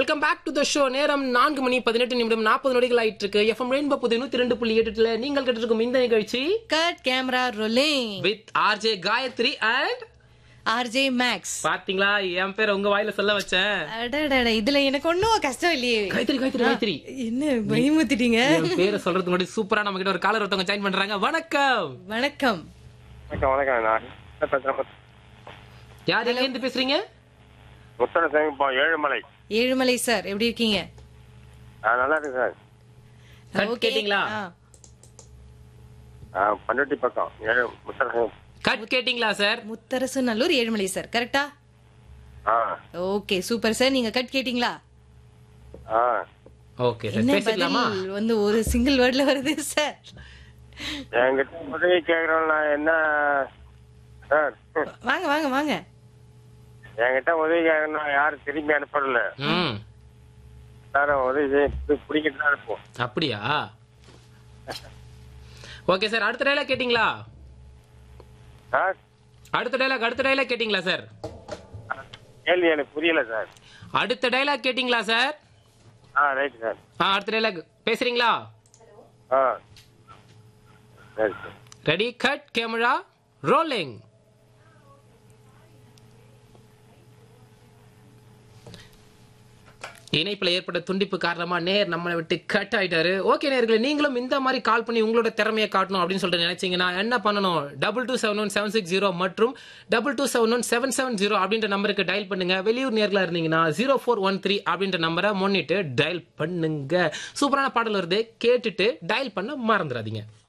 Welcome back to the show நேரம் நான்கு மணி பதினெட்டு நிமிடம் நாற்பது நொடிகள் ஆயிட்டு இருக்கு எஃப்எம் ரெயின்போ புது நூத்தி ரெண்டு புள்ளி எட்டுல நீங்கள் கேட்டிருக்கும் இந்த நிகழ்ச்சி cut camera rolling with RJ Gayathri and RJ Max பாத்தீங்களா என் பேர் உங்க வாயில சொல்ல வச்சேன் அடடட இதுல எனக்கு ஒன்னும் கஷ்டம் இல்லையே காயத்ரி காயத்ரி காயத்ரி என்ன பயமுத்திட்டீங்க என் பேரை சொல்றதுக்கு முன்னாடி சூப்பரா நம்ம கிட்ட ஒரு காலர் ஒருத்தவங்க ஜாயின் பண்றாங்க வணக்கம் வணக்கம் வணக்கம் வணக்கம் நான் பேசுறேன் யார் எங்க இருந்து பேசுறீங்க முத்தர சேமிப்பா ஏழுமலை ஏழுமலை சார் எப்படி இருக்கீங்க ஆ, நல்லா இருக்கு சார் கட் Okay. கேட்டீங்களா ஆ. ஆ, பண்ருட்டி பக்கம் ஏழு முத்தர சேமிப்பு கட் கேட்டீங்களா சார் முத்தரசு நல்லூர் ஏழுமலை சார் கரெக்டா ஆ ஓகே சூப்பர் சார் நீங்க கட் கேட்டீங்களா ஆ ஓகே சார் என்ன பேசிக்கலாமா பதில் வந்து ஒரு சிங்கிள் வேர்ட்ல வருது சார் என்கிட்ட உதவி கேட்கறோம் நான் என்ன சார் வாங்க வாங்க வாங்க என்கிட்ட உதவி கேட்கறோம் யாரும் திரும்பி அனுப்பல ம் சார் உதவி செய்ய பிடிக்கிட்டு தான் இருப்போம் அப்படியா ஓகே சார் அடுத்த டைலாக் கேட்டிங்களா சார் அடுத்த டைலாக் அடுத்த டைலாக் கேட்டிங்களா சார் கேள்வி எனக்கு புரியல சார் அடுத்த டைலாக் கேட்டிங்களா சார் ஆ ரைட் சார் ஆ அடுத்த டைலாக் பேசுறீங்களா ஆ சரி sir ready cut camera rolling இணைப்புல ஏற்பட்ட துண்டிப்பு காரணமா நேர் நம்மளை விட்டு கட் ஆயிட்டாரு ஓகே நேர்களே நீங்களும் இந்த மாதிரி கால் பண்ணி உங்களோட திறமையை காட்டணும் அப்படின்னு சொல்லிட்டு நினைச்சீங்கன்னா என்ன பண்ணணும் double two seven one seven six zero மற்றும் double two seven one seven seven zero அப்படின்ற நம்பருக்கு டயல் பண்ணுங்க வெளியூர் நேர்களா இருந்தீங்கன்னா ஜீரோ ஃபோர் ஒன் த்ரீ அப்படின்ற நம்பரை முன்னிட்டு டயல் பண்ணுங்க சூப்பரான பாடல் வருது கேட்டுட்டு டயல் பண்ண மறந்துடாதீங்க